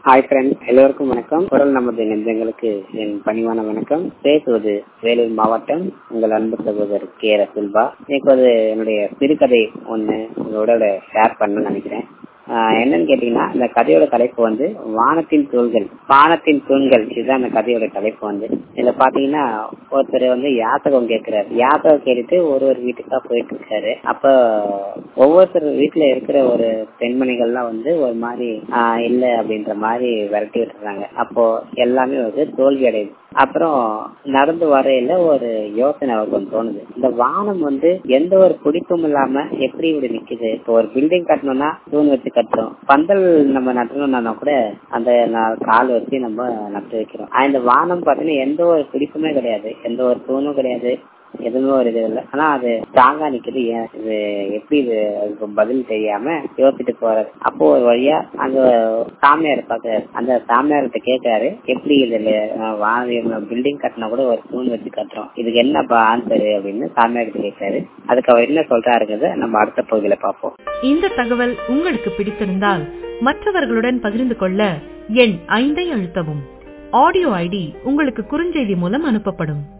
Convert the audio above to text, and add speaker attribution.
Speaker 1: hi friends எல்லோருக்கும் வணக்கம் குரல் நமது நெஞ்சங்களுக்கு என் பணிவான வணக்கம் பேசுவது வேலூர் மாவட்டம் உங்கள் அன்பு சகோதரர் கே ரசுல்பா இன்னைக்கு ஒரு என்னுடைய சிறுகதை ஒன்று உங்களோட ஷேர் பண்ணணும்னு நினைக்கிறேன் ஆஹ் என்னன்னு கேட்டீங்கன்னா இந்த கதையோட தலைப்பு வந்து வானத்தின் தூண்கள் வானத்தின் தூண்கள் இதுதான் அந்த கதையோட தலைப்பு வந்து இதுல பாத்தீங்கன்னா ஒருத்தர் வந்து யாசகம் கேட்கிறாரு யாசகம் கேட்டுட்டு ஒரு ஒரு வீட்டுக்கா போயிட்டு இருக்காரு அப்ப ஒவ்வொருத்தர் வீட்டுல இருக்கிற ஒரு பெண்மணிகள்லாம் வந்து ஒரு மாதிரி ஆஹ் இல்ல அப்படின்ற மாதிரி விரட்டி விட்டுறாங்க அப்போ எல்லாமே வந்து தோல்வி அடையுது அப்புறம் நடந்து வரையில ஒரு யோசனை அவருக்கு ஒண்ணு தோணுது இந்த வானம் வந்து எந்த ஒரு பிடிப்பும் இல்லாம எப்படி இப்படி நிக்குது இப்போ ஒரு பில்டிங் கட்டணும்னா தூண் வச்சு கட்டுறோம் பந்தல் நம்ம நட்டணும்னா கூட அந்த நா- கால் வச்சு நம்ம நட்டு வைக்கிறோம் ஆனா இந்த வானம் பாத்தீங்கன்னா எந்த ஒரு பிடிப்புமே கிடையாது எந்த ஒரு தூணும் கிடையாது எதுவுமே ஒரு இது இல்லை ஆனா அது ஸ்ட்ராங்கா நிக்குது ஏன் இது எப்படி இது அதுக்கு பதில் தெரியாம யோசிச்சுட்டு போறாரு அப்போ ஒரு வழியா அங்க சாமியார் பாக்குறாரு அந்த சாமியார்கிட்ட கேட்கிறாரு எப்படி இதுல வான பில்டிங் கட்டினா கூட ஒரு தூண் வச்சு கட்டுறோம் இதுக்கு என்னப்பா ஆன்சர் அப்படின்னு சாமியார்கிட்ட கேட்கிறாரு அதுக்கு அவர் என்ன சொல்றாருங்கிறத நம்ம அடுத்த பகுதியில பார்ப்போம்
Speaker 2: இந்த தகவல் உங்களுக்கு பிடித்திருந்தால் மற்றவர்களுடன் பகிர்ந்து கொள்ள எண் ஐந்தை அழுத்தவும் ஆடியோ ஐடி உங்களுக்கு குறுஞ்செய்தி மூலம் அனுப்பப்படும்